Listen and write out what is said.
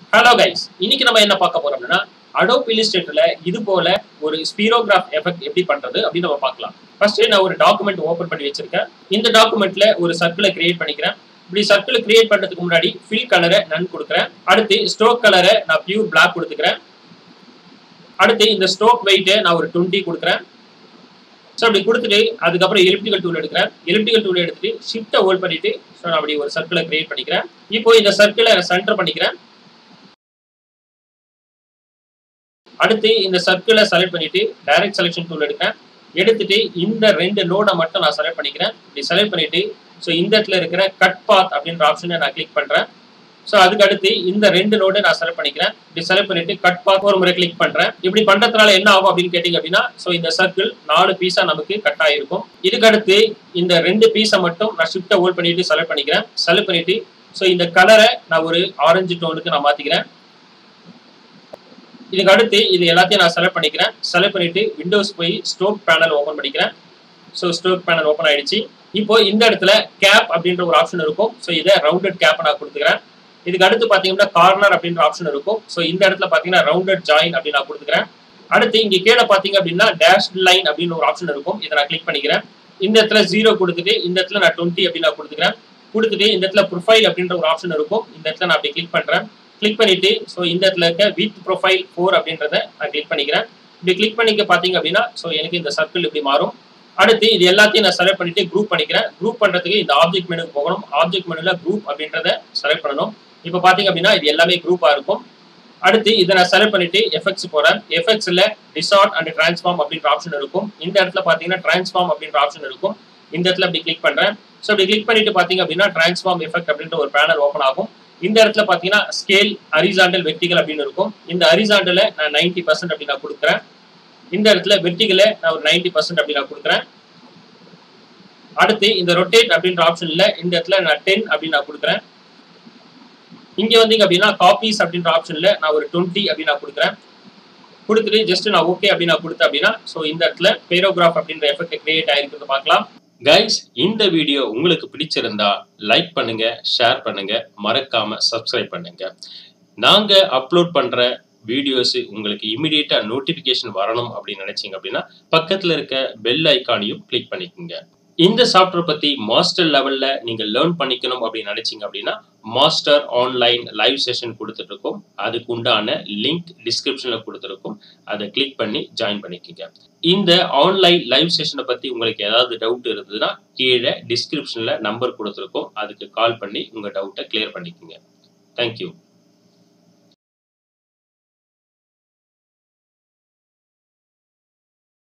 hello guys இன்னைக்கு நம்ம என்ன பார்க்க போறோம் அப்படின்னா அடோப் இல்லஸ்ட்ரேட்டர்ல இது போல ஒரு ஸ்பீரோகிராஃப் எஃபெக்ட் எப்படி பண்றது அப்படின்னு நம்ம பார்க்கலாம் ஃபர்ஸ்ட் நான் ஒரு டாக்குமெண்ட் ஓபன் பண்ணி வச்சிருக்கேன் இந்த டாக்குமெண்ட்ல ஒரு சர்க்கிளை கிரியேட் பண்ணிக்கிறேன் இப்படி சர்க்கிள் கிரியேட் பண்றதுக்கு முன்னாடி ஃபில் கலரை நன் கொடுக்குறேன் அடுத்து ஸ்ட்ரோக் கலரை நான் பியூர் பிளாக் கொடுத்துக்கிறேன் அடுத்து இந்த ஸ்ட்ரோக் வெயிட்டை நான் ஒரு டுவெண்ட்டி கொடுக்குறேன் ஸோ அப்படி கொடுத்துட்டு அதுக்கப்புறம் எலிப்டிக்கல் டூல் எடுக்கிறேன் எலிப்டிக்கல் டூல் எடுத்துட்டு ஷிஃப்ட்டை ஹோல்ட் பண்ணிட்டு ஸோ நான் அப்படி ஒரு சர்க்கிளை கிரியேட் பண்ணிக்கிறேன் இப்போ இந்த சர்க்கிளை சென்டர் பண்ணிக்கிறேன் அடுத்து இந்த சர்க்கிளை செலக்ட் பண்ணிட்டு டைரக்ட் செலெக்ஷன் டூல் எடுக்கிறேன் எடுத்துட்டு இந்த ரெண்டு நோடை மட்டும் நான் செலக்ட் பண்ணிக்கிறேன் இப்படி செலக்ட் பண்ணிட்டு ஸோ இந்த இடத்துல இருக்கிற கட் பாத் அப்படின்ற ஆப்ஷனை நான் கிளிக் பண்றேன் ஸோ அதுக்கு அடுத்து இந்த ரெண்டு நோடை நான் செலக்ட் பண்ணிக்கிறேன் இப்படி செலக்ட் பண்ணிட்டு கட் பாத் ஒரு முறை கிளிக் பண்றேன் இப்படி பண்றதுனால என்ன ஆகும் அப்படின்னு கேட்டீங்க அப்படின்னா ஸோ இந்த சர்க்கிள் நாலு பீஸா நமக்கு கட் ஆயிருக்கும் இதுக்கு அடுத்து இந்த ரெண்டு பீஸை மட்டும் நான் ஷிஃப்ட்டை ஹோல்ட் பண்ணிட்டு செலக்ட் பண்ணிக்கிறேன் செலக்ட் பண்ணிட்டு ஸோ இந்த கலரை நான் ஒரு ஆரஞ்சு டோனுக்கு நான் மாத்திக்கிறேன் இதுக்கு அடுத்து இது எல்லாத்தையும் நான் செலக்ட் பண்ணிக்கிறேன் செலக்ட் பண்ணிட்டு விண்டோஸ் போய் ஸ்ட்ரோக் பேனல் ஓப்பன் பண்ணிக்கிறேன் ஸோ ஸ்ட்ரோக் பேனல் ஓப்பன் ஆயிடுச்சு இப்போ இந்த இடத்துல கேப் அப்படின்ற ஒரு ஆப்ஷன் இருக்கும் ஸோ இதை ரவுண்டட் கேப் நான் கொடுத்துக்கிறேன் இதுக்கு அடுத்து பார்த்தீங்கன்னா கார்னர் அப்படின்ற ஆப்ஷன் இருக்கும் ஸோ இந்த இடத்துல பார்த்தீங்கன்னா ரவுண்டட் ஜாயின் அப்படின்னு நான் கொடுத்துக்கிறேன் அடுத்து இங்கே கீழே பார்த்தீங்க அப்படின்னா டேஷ் லைன் அப்படின்னு ஒரு ஆப்ஷன் இருக்கும் இதை நான் கிளிக் பண்ணிக்கிறேன் இந்த இடத்துல ஜீரோ கொடுத்துட்டு இந்த இடத்துல நான் டுவெண்ட்டி அப்படின்னு நான் கொடுத்துக்கிறேன் கொடுத்துட்டு இந்த இடத்துல ப்ரொஃபைல் அப்படின்ற ஒரு ஆப்ஷன் இருக்கும் இந்த இடத்துல நான் அப்படி கிளிக் பண்ணுறேன் கிளிக் பண்ணிட்டு ஸோ இந்த இடத்துல இருக்க வித் ப்ரொஃபைல் ஃபோர் அப்படின்றத நான் கிளிக் பண்ணிக்கிறேன் இப்படி கிளிக் பண்ணிக்க பார்த்தீங்க அப்படின்னா ஸோ எனக்கு இந்த சர்க்கிள் இப்படி மாறும் அடுத்து இது எல்லாத்தையும் நான் செலக்ட் பண்ணிட்டு குரூப் பண்ணிக்கிறேன் குரூப் பண்ணுறதுக்கு இந்த ஆப்ஜெக்ட் மெனுக்கு போகணும் ஆப்ஜெக்ட் மெனுல குரூப் அப்படின்றத செலக்ட் பண்ணணும் இப்போ பார்த்தீங்க அப்படின்னா இது எல்லாமே குரூப்பாக இருக்கும் அடுத்து இதை நான் செலக்ட் பண்ணிட்டு எஃபெக்ட்ஸ் போறேன் எஃபெக்ட்ஸ்ல டிசார்ட் அண்ட் டிரான்ஸ்ஃபார்ம் அப்படின்ற ஆப்ஷன் இருக்கும் இந்த இடத்துல பார்த்தீங்கன்னா டிரான்ஸ்ஃபார்ம் அப்படின்ற ஆப்ஷன் இருக்கும் இந்த இடத்துல அப்படி கிளிக் பண்றேன் ஸோ அப்படி கிளிக் பண்ணிட்டு பார்த்தீங்க அப்படின்னா டிரான்ஸ்ஃபார்ம் எஃபெக்ட் அப்படின்ற ஒரு பேனல் ஓப்பன் ஆகும் இந்த இடத்துல பார்த்தீங்கன்னா ஸ்கேல் அரிசாண்டல் வெர்டிகல் அப்படின்னு இருக்கும் இந்த அரிசாண்டல நான் நைன்டி பர்சன்ட் அப்படி நான் கொடுக்குறேன் இந்த இடத்துல வெர்டிகலை நான் ஒரு நைன்டி பர்சன்ட் அப்படி நான் கொடுக்குறேன் அடுத்து இந்த ரொட்டேட் அப்படின்ற ஆப்ஷன்ல இந்த இடத்துல நான் டென் அப்படின்னு நான் கொடுக்குறேன் இங்க வந்தீங்க அப்படின்னா காப்பீஸ் அப்படின்ற ஆப்ஷன்ல நான் ஒரு டுவெண்ட்டி அப்படின்னு நான் கொடுக்குறேன் கொடுத்துட்டு ஜஸ்ட் நான் ஓகே அப்படின்னு நான் கொடுத்தேன் அப்படின்னா ஸோ இந்த இடத்துல பேரோகிராஃப் அப்படின்ற எஃபெக்ட் கிரியேட் ஆயிருக்கிறது பார்க்கலாம் கைஸ் இந்த வீடியோ உங்களுக்கு பிடிச்சிருந்தா லைக் பண்ணுங்க ஷேர் பண்ணுங்க மறக்காம சப்ஸ்கிரைப் பண்ணுங்க நாங்க அப்லோட் பண்ற வீடியோஸ் உங்களுக்கு இமிடியேட்டா நோட்டிபிகேஷன் வரணும் அப்படின்னு நினைச்சீங்க அப்படின்னா பக்கத்துல இருக்க பெல் ஐக்கானையும் கிளிக் பண்ணிக்கோங்க இந்த சாஃப்ட்வேர் பத்தி மாஸ்டர் லெவல்ல நீங்க லேர்ன் பண்ணிக்கணும் அப்படின்னு நினைச்சீங்க அப்படின்னா மாஸ்டர் ஆன்லைன் லைவ் செஷன் கொடுத்துட்டு இருக்கோம் அதுக்கு உண்டான லிங்க் டிஸ்கிரிப்ஷன்ல கொடுத்துருக்கோம் அதை கிளிக் பண்ணி ஜாயின் பண்ணிக்கோங்க இந்த ஆன்லைன் லைவ் செஷனை பத்தி உங்களுக்கு ஏதாவது டவுட் இருந்ததுன்னா கீழே டிஸ்கிரிப்ஷன்ல நம்பர் கொடுத்துருக்கோம் அதுக்கு கால் பண்ணி உங்க டவுட்டை கிளியர் பண்ணிக்கோங்க தேங்க்யூ